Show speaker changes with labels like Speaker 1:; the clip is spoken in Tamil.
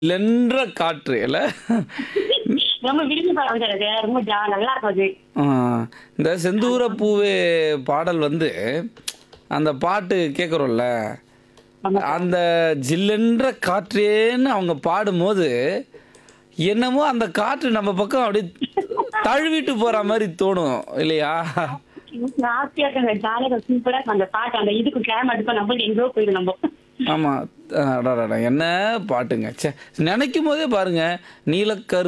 Speaker 1: லென்ற காற்று இல்ல
Speaker 2: ரொம்ப விரும்பி பாடம் சார் அது ரொம்ப ஜா நல்லா இருக்கும் அது
Speaker 1: ஆ, இந்த செந்தூர பூவே பாடல் வந்து அந்த பாட்டு கேட்குறோம்ல
Speaker 2: ஆமா.
Speaker 1: அந்த ஜில்லென்ற காற்றேன்னு அவங்க பாடும்போது என்னமோ அந்த காற்று நம்ம பக்கம் அப்படியே தழுவிட்டு போற மாதிரி தோணும் இல்லையா
Speaker 2: ஆசையா இருக்குங்க ஜாலியாக சூப்பரா இருக்கும் அந்த பாட்டு அந்த இதுக்கு கேம் எடுப்போம் நம்மளுக்கு எங்கேயோ போயிடும் நம்ம
Speaker 1: ஆமா அடடடா, என்ன பாட்டுங்க ச்சே நினைக்கும் போதே பாருங்க நீலக்கரு